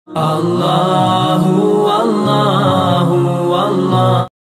الله والله والله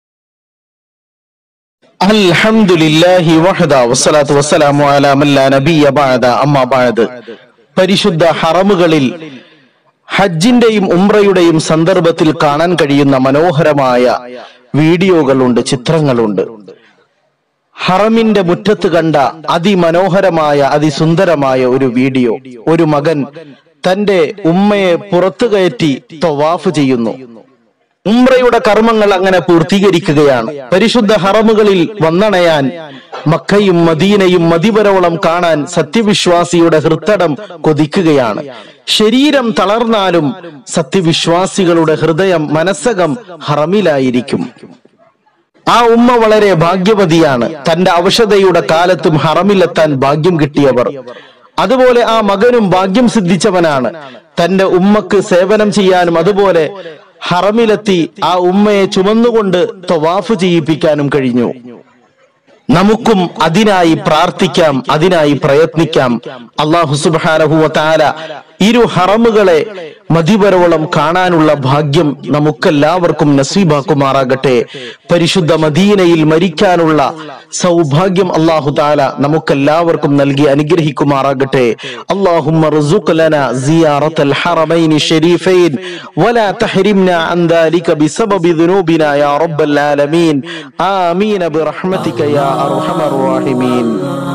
الحمد لله وحده والصلاة والسلام على من لا نبي بعد أما بعد പരിശുദ്ധ ഹറമുകളിൽ ഹജ്ജിന്റെയും ഉംറയുടെയും സന്ദർഭത്തിൽ കാണാൻ കഴിയുന്ന മനോഹരമായ വീഡിയോകളുണ്ട് ചിത്രങ്ങളുണ്ട് ഹറമിന്റെ മുറ്റത്ത് കണ്ട അതിമനോഹരമായ അതിസുന്ദരമായ ഒരു വീഡിയോ ഒരു മകൻ തന്റെ ഉമ്മയെ പുറത്തു കയറ്റി തൊവാഫ് ചെയ്യുന്നു ഉംറയുടെ കർമ്മങ്ങൾ അങ്ങനെ പൂർത്തീകരിക്കുകയാണ് പരിശുദ്ധ ഹറമുകളിൽ വന്നണയാൻ മക്കയും മദീനയും മതിവരോളം കാണാൻ സത്യവിശ്വാസിയുടെ ഹൃത്തടം കൊതിക്കുകയാണ് ശരീരം തളർന്നാലും സത്യവിശ്വാസികളുടെ ഹൃദയം മനസ്സകം ഹറമിലായിരിക്കും ആ ഉമ്മ വളരെ ഭാഗ്യവതിയാണ് തന്റെ അവശതയുടെ കാലത്തും ഹറമിലെത്താൻ ഭാഗ്യം കിട്ടിയവർ അതുപോലെ ആ മകനും ഭാഗ്യം സിദ്ധിച്ചവനാണ് തന്റെ ഉമ്മക്ക് സേവനം ചെയ്യാനും അതുപോലെ ഹറമിലെത്തി ആ ഉമ്മയെ ചുമന്നുകൊണ്ട് തൊവാഫ് ചെയ്യിപ്പിക്കാനും കഴിഞ്ഞു നമുക്കും അതിനായി പ്രാർത്ഥിക്കാം അതിനായി പ്രയത്നിക്കാം അള്ളാഹു സുബാനഹുവ താല ഇരു ഹറമുകളെ മതിവരോളം കാണാനുള്ള ഭാഗ്യം നമുക്കെല്ലാവർക്കും നസീബാക്കുമാറാകട്ടെ പരിശുദ്ധ മദീനയിൽ മരിക്കാനുള്ള സൗഭാഗ്യം അള്ളാഹു താല നമുക്കെല്ലാവർക്കും നൽകി അനുഗ്രഹിക്കുമാറാകട്ടെ اللهم ارزق لنا زيارة الحرمين الشريفين ولا تحرمنا عن ذلك بسبب ذنوبنا يا رب العالمين آمين برحمتك يا أرحم الراحمين